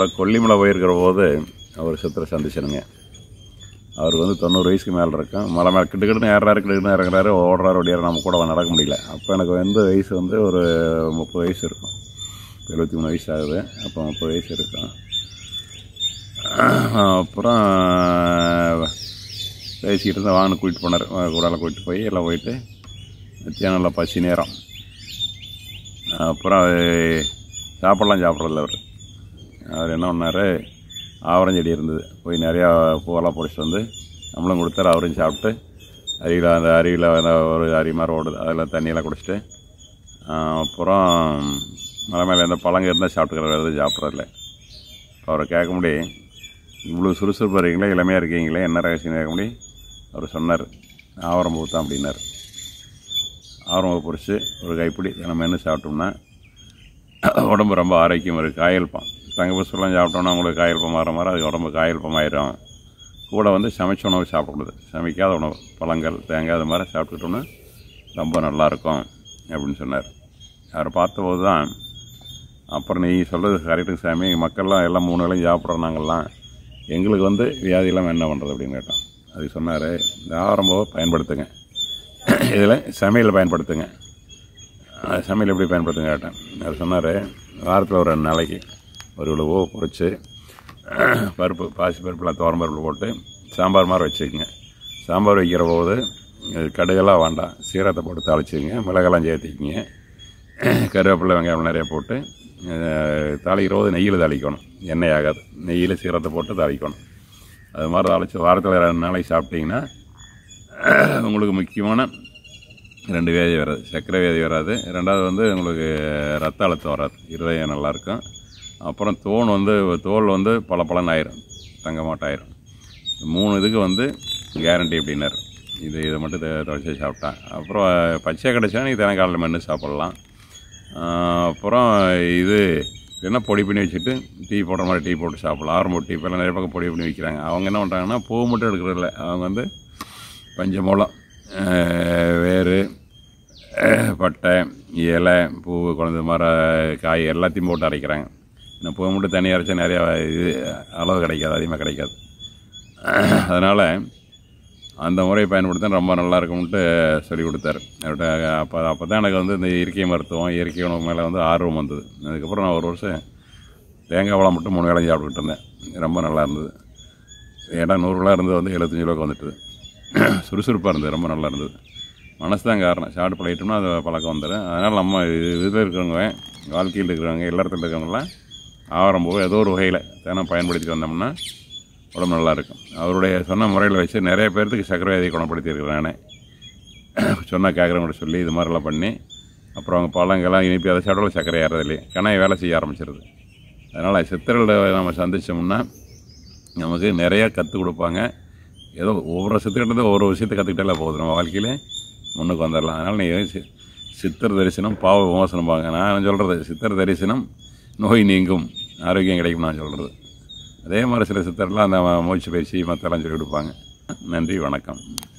அவரோட கொல்லிமலை போயிருக்கிற போது அவர் சித்திரை சந்திச்சனுங்க அவருக்கு வந்து தொண்ணூறு வயசுக்கு மேலே இருக்கும் மலை மேலே கிட்டுக்கிட்டு ஏறாரு கிட்டுக்கிட்டு இறங்குறாரு ஓடுறாரு ஓடியாரு நம்ம கூட நடக்க முடியல அப்போ எனக்கு வந்து வயசு வந்து ஒரு முப்பது வயசு இருக்கும் எழுபத்தி மூணு வயசு ஆகுது அப்போ முப்பது வயசு இருக்கும் அப்புறம் பேசிக்கிட்டு இருந்தால் வாங்கன்னு கூட்டிட்டு போனார் கூடால கூட்டிட்டு போய் எல்லாம் போயிட்டு மத்தியானம் நல்லா பசி நேரம் அப்புறம் அது சாப்பிட்லாம் சாப்பிட்றதில்ல அவர் அவர் என்ன பண்ணார் ஆவரஞ்செடி இருந்தது போய் நிறையா பூவெல்லாம் பிடிச்சிட்டு வந்து நம்மளும் கொடுத்தாரு அவரும் சாப்பிட்டு அருவியில் அந்த அருவியில் அந்த ஒரு அருவி மாதிரி ஓடுது அதில் தண்ணியெல்லாம் குடிச்சிட்டு ஆஹ் அப்புறம் மலை மேலே எந்த பழங்க இருந்தால் சாப்பிட்டுக்கிறாரு எதுவும் சாப்பிட்றதில்ல அவரை கேட்க முடியும் இவ்வளோ சுறுசுறுப்பு இருக்கீங்களே இளமையாக இருக்கீங்களே என்ன ரகசியம் கேட்க முடியும் அவர் சொன்னார் ஆவரம் பூத்தான் அப்படின்னார் ஆவரம் பொறிச்சு ஒரு கைப்பிடி நம்ம மென்று சாப்பிட்டோம்னா உடம்பு ரொம்ப ஆரோக்கியம் இருக்குது காயல்பம் தங்க புஷ்பெல்லாம் சாப்பிட்டோம்னா உங்களுக்கு காயல்பம் மாற மாற அது உடம்பு காயல்பம் ஆயிரும் கூட வந்து சமைச்ச உணவு சாப்பிடக்கூடாது சமைக்காத உணவு பழங்கள் தேங்காய் அது மாதிரி சாப்பிட்டுட்டோம்னா ரொம்ப நல்லாயிருக்கும் அப்படின்னு சொன்னார் அவரை பார்த்தபோது தான் அப்புறம் நீ சொல்கிறது கரெக்டுங்க சாமி மக்கள்லாம் எல்லாம் மூணு வேளையும் சாப்பிட்றோம் நாங்கள்லாம் எங்களுக்கு வந்து வியாதியெல்லாம் என்ன பண்ணுறது அப்படின்னு கேட்டோம் அதுக்கு சொன்னார் இந்த ஆரம்பம் பயன்படுத்துங்க இதில் சமையல் பயன்படுத்துங்க அஹ் சமையல் எப்படி பயன்படுத்துங்க கேட்டேன் அவர் சொன்னார் வாரத்தில் ஒரு ரெண்டு நாளைக்கு ஒரு இவ்வளோ பொரிச்சு பருப்பு பாசி பருப்புலாம் தோரம் பருப்பு போட்டு சாம்பார் மாதிரி வச்சுக்கோங்க சாம்பார் வைக்கிற போது இது கடுகெல்லாம் வேண்டாம் சீரகத்தை போட்டு தாளிச்சுக்கங்க மிளகெல்லாம் சேர்த்திக்கிங்க கருவேப்பிலை வெங்காயம் நிறைய போட்டு அஹ், தாளிக்கிற போது நெய்யில் தாளிக்கணும் எண்ணெய் ஆகாது நெய்யில் சீரகத்தை போட்டு தாளிக்கணும் அது மாதிரி தாளித்து வாரத்தில் ரெண்டு நாளைக்கு சாப்பிட்டீங்கன்னா உங்களுக்கு முக்கியமான ரெண்டு வியாதி வராது சர்க்கரை வியாதி வராது ரெண்டாவது வந்து உங்களுக்கு ரத்த அழுத்தம் வராது இருதயம் நல்லாயிருக்கும் அப்புறம் தோல் வந்து தோல் வந்து பல பலன் ஆயிரும் தங்க மாட்டாயிரும் மூணு இதுக்கு வந்து கேரண்டி அப்படின்னாரு இது இதை மட்டும் த- துவைச்சி சாப்பிட்டேன் அப்புறம் பச்சை கிடைச்சா நீங்கள் தினம் காலையில் மென்று சாப்பிட்லாம் ஆஹ் அப்புறம் இது என்ன பொடி பண்ணி வச்சுட்டு டீ போடுற மாதிரி டீ போட்டு சாப்பிடலாம் ஆரம்ப டீ இப்போல்லாம் நிறைய பக்கம் பொடி பண்ணி வைக்கிறாங்க அவங்க என்ன பண்ணுறாங்கன்னா பூ மட்டும் எடுக்கிறதில்ல அவங்க வந்து பஞ்சமூலம் ஆஹ் வேறு ஆஹ் பட்டை இலை பூ குழந்த மரம் காய் எல்லாத்தையும் போட்டு அரைக்கிறாங்க இந்த பூ மட்டும் தனியாக அரைச்சா நிறையா இது அளவு கிடைக்காது அதிகமாக கிடைக்காது அதனால் அந்த முறையை பயன்படுத்த ரொம்ப நல்லா இருக்கும்ட்டு சொல்லி கொடுத்தாரு அவர்கிட்ட அப்போ அப்போ தான் எனக்கு வந்து இந்த இயற்கை மருத்துவம் இயற்கை உணவு மேலே வந்து ஆர்வம் வந்தது அதுக்கப்புறம் நான் ஒரு வருஷம் தேங்காய் பழம் மட்டும் மூணு வேளையும் சாப்பிட்டுக்கிட்டு இருந்தேன் ரொம்ப நல்லா இருந்தது ஏன்னா நூறு கிலோ இருந்தது வந்து எழுபத்தஞ்சு கிலோக்கு வந்துட்டுது சுறுசுறுப்பாக இருந்தது ரொம்ப நல்லா இருந்தது மனசு தான் காரணம் ஷார்ட் பழகிட்டோம்னா அது பழக்கம் வந்துடும் அதனால் நம்ம இதில் இருக்கிறவங்க வாழ்க்கையில் இருக்கிறவங்க எல்லா இடத்துல இருக்கிறவங்களாம் ஆவாரம் போக ஏதோ ஒரு வகையில் தினம் பயன்படுத்திட்டு வந்தோம்னா உடம்பு நல்லா இருக்கும் அவருடைய சொன்ன முறையில் வச்சு நிறைய பேர்த்துக்கு சர்க்கரை வியாதியை குணப்படுத்தியிருக்கிறேன் நானே சொன்னால் கேட்குறவங்கள்ட்ட சொல்லி இது மாதிரிலாம் பண்ணி அப்புறம் அவங்க பழங்கள்லாம் இனிப்பு அதை சாப்பிட்டாலும் சர்க்கரை ஏறது இல்லையே கணாய் வேலை செய்ய ஆரம்பிச்சிருது அதனால் சித்தர்களை நம்ம சந்திச்சோம்னா நமக்கு நிறையா கற்றுக் கொடுப்பாங்க ஏதோ ஒவ்வொரு சித்தர்கிட்ட ஒவ்வொரு விஷயத்தை கற்றுக்கிட்டாலே போகுது நம்ம வாழ்க்கையிலே முன்னுக்கு வந்துடலாம் அதனால் நீ சி- சித்தர் தரிசனம் பாவ விமோசனம் பாங்க நான் சொல்கிறது சித்தர் தரிசனம் நோய் நீங்கும் ஆரோக்கியம் கிடைக்கும் நான் சொல்கிறது அதே மாதிரி சில சித்தர்லாம் அந்த மூச்சு பயிற்சி மற்றெல்லாம் சொல்லி கொடுப்பாங்க நன்றி வணக்கம்